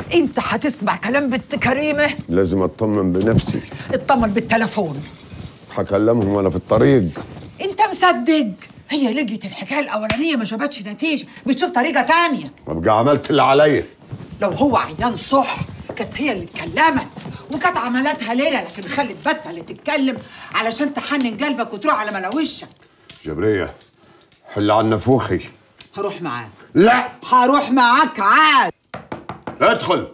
انت هتسمع كلام بنت كريمه لازم اطمن بنفسي اطمن بالتليفون هكلمهم وانا في الطريق انت مصدق هي لقيت الحكايه الاولانيه ما جابتش نتيجه بتشوف طريقه تانية ابقى عملت اللي عليا لو هو عيان صح كانت هي اللي اتكلمت وكانت عملتها ليله لكن خلت بنتها اللي تتكلم علشان تحنن قلبك وتروح على ملاوشك جبريه حل عن نفوخي هروح معاك لا هروح معاك عاد ادخل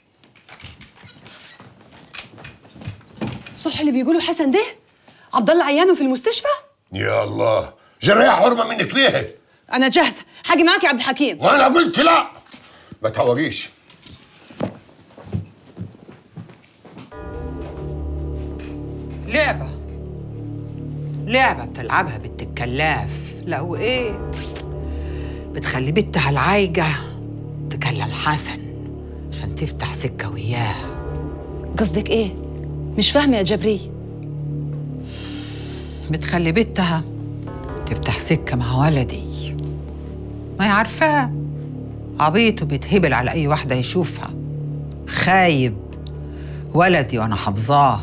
صح اللي بيقولوا حسن ده عبد الله عيانه في المستشفى يا الله جريه حرمه منك ليه انا جاهزه حاجي معاك يا عبد الحكيم وانا قلت لا ما تهوجيش لعبة لعبة بتلعبها بنت الكلاف لا وإيه بتخلي بنتها العايجة تكلم حسن عشان تفتح سكة وياه قصدك ايه مش فاهمه يا جبري بتخلي بنتها تفتح سكة مع ولدي ما هي عارفاه عبيط وبيتهبل على أي واحدة يشوفها خايب ولدي وأنا حافظاه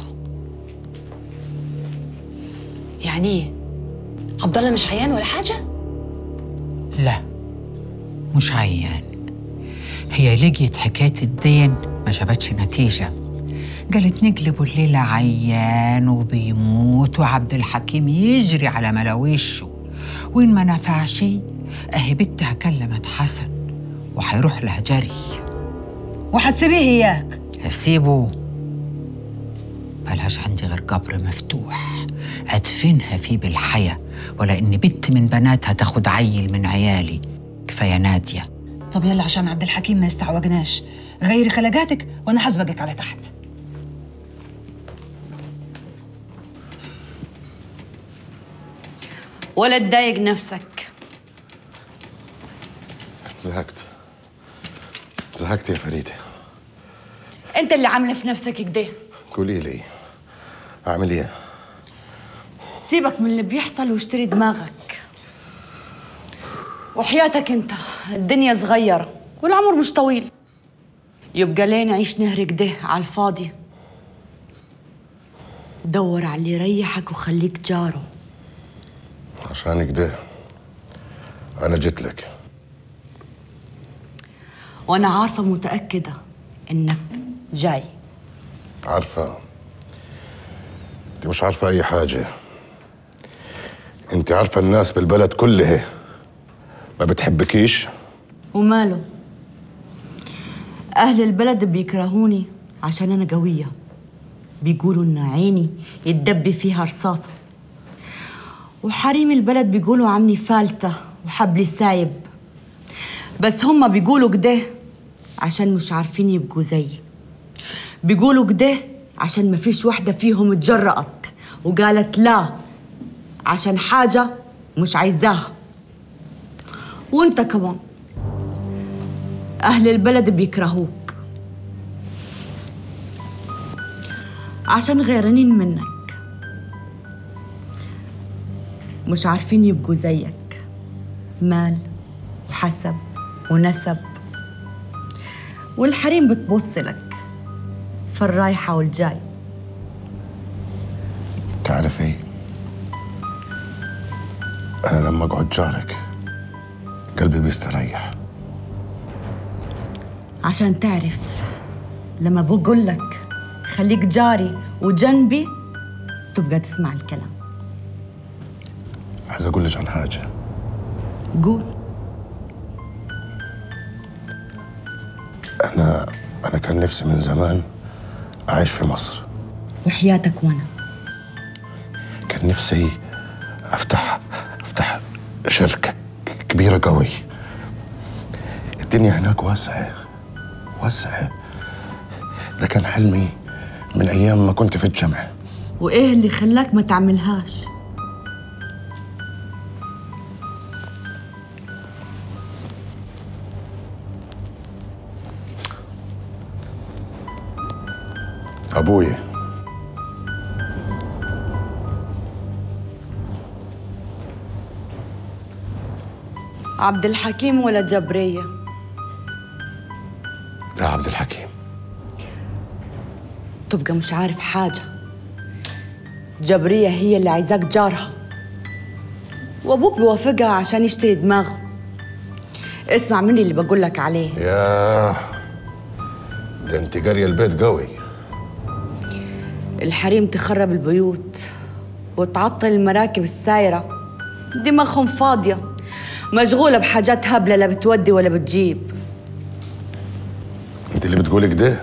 يعني ايه عبد الله مش عيان ولا حاجه لا مش عيان هي لقيت حكاية الدين ما جابتش نتيجة قالت نقلبوا الليلة عيان وبيموت وعبد الحكيم يجري على ملاوشه وين ما نفعش اهي بنتها كلمت حسن وحيروح لها جري وحتسيبيه اياك هسيبه ملهاش عندي غير قبر مفتوح ادفنها فيه بالحياة ولا ان بنت من بناتها تاخد عيل من عيالي كفاية نادية طب يلا عشان عبد الحكيم ما يستعوجناش غيري خلقاتك وانا حاسبقك على تحت ولا تضايق نفسك زهقت زهقت يا فريده انت اللي عامله في نفسك كده قولي لي اعمل ايه سيبك من اللي بيحصل واشتري دماغك وحياتك انت الدنيا صغيرة والعمر مش طويل يبقى ليه نعيش نهر كده على الفاضي دور على اللي يريحك وخليك جاره عشان كده انا جيت لك وانا عارفة متأكدة انك جاي عارفه انت مش عارفه اي حاجه انت عارفه الناس بالبلد كلها ما بتحبكيش وماله أهل البلد بيكرهوني عشان أنا قوية بيقولوا إن عيني يتدبي فيها رصاصة وحريم البلد بيقولوا عني فالتة وحبلي سايب بس هما بيقولوا كده عشان مش عارفين يبقوا زيي بيقولوا كده عشان مفيش واحدة فيهم اتجرأت وقالت لا عشان حاجة مش عايزاها وانت كمان أهل البلد بيكرهوك عشان غيرانين منك مش عارفين يبقوا زيك مال وحسب ونسب والحريم بتبص لك في الرايحة والجاي تعرف ايه انا لما اقعد جارك قلبي بيستريح عشان تعرف لما بقول لك خليك جاري وجنبي تبقى تسمع الكلام عايز اقول لك عن حاجه قول انا انا كان نفسي من زمان اعيش في مصر وحياتك وانا كان نفسي افتح افتح شركه كبيره قوي الدنيا هناك واسعه واسعه ده كان حلمي من ايام ما كنت في الجامعه وايه اللي خلاك ما تعملهاش ابوي عبد الحكيم ولا جبرية لا عبد الحكيم تبقى مش عارف حاجة جبرية هي اللي عايزاك جارها وأبوك بيوافقها عشان يشتري دماغه اسمع مني اللي بقول لك عليه يا ده انت جاريه البيت قوي الحريم تخرب البيوت وتعطل المراكب السايرة دماغهم فاضية مشغولة بحاجات هبلة لا بتودي ولا بتجيب انت اللي بتقولي كده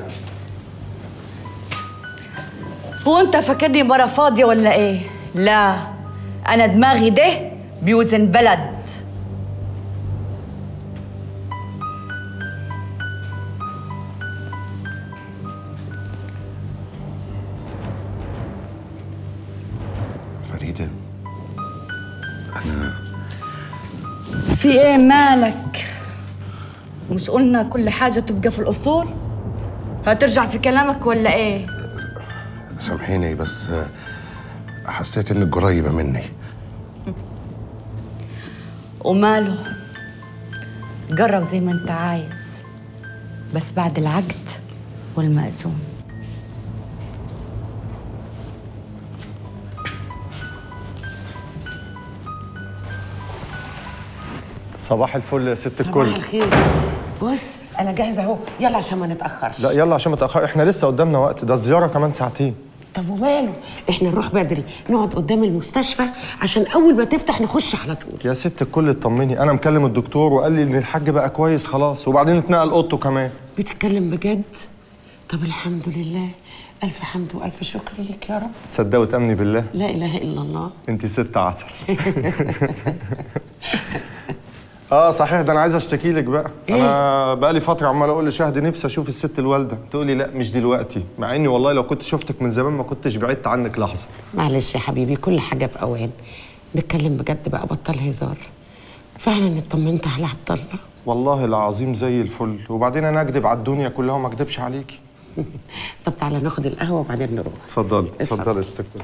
هو انت فاكرني مرة فاضية ولا ايه؟ لا أنا دماغي ده بيوزن بلد فريده في ايه مالك؟ مش قلنا كل حاجة تبقى في الأصول؟ هترجع في كلامك ولا ايه؟ سامحيني بس آه، حسيت انك قريبه مني وماله جرب زي ما انت عايز بس بعد العقد والمأذون صباح الفل يا ست صباح الكل الخير بص انا جاهزه اهو يلا عشان ما نتاخرش لا يلا عشان متأخر احنا لسه قدامنا وقت ده الزيارة كمان ساعتين طب وماله احنا نروح بدري نقعد قدام المستشفى عشان اول ما تفتح نخش على طول يا ست الكل اطمني انا مكلم الدكتور وقال لي ان الحاج بقى كويس خلاص وبعدين اتنقل اوضته كمان بتتكلم بجد طب الحمد لله الف حمد والف شكر لك يا رب تصدق وتامني بالله لا اله الا الله انت ست عسل اه صحيح ده انا عايز اشتكي لك بقى انا بقى لي فتره عمال اقول لشهد نفسي اشوف الست الوالده تقولي لا مش دلوقتي مع اني والله لو كنت شفتك من زمان ما كنتش بعدت عنك لحظه معلش يا حبيبي كل حاجه باوان نتكلم بجد بقى بطل هزار فعلا اطمنت على عبد الله والله العظيم زي الفل وبعدين انا اكذب على الدنيا كلها وما اكذبش عليكي طب تعالى ناخد القهوه وبعدين نروح اتفضلي اتفضل. اتفضلي يا ست الكل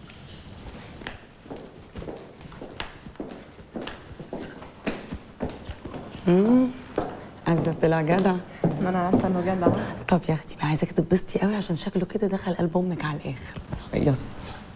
عزة طلع جدع ما انا عارفه انه جدع طب يا اختي بقى عايزاكي تتبسطي قوي عشان شكله كده دخل قلب امك على الاخر يس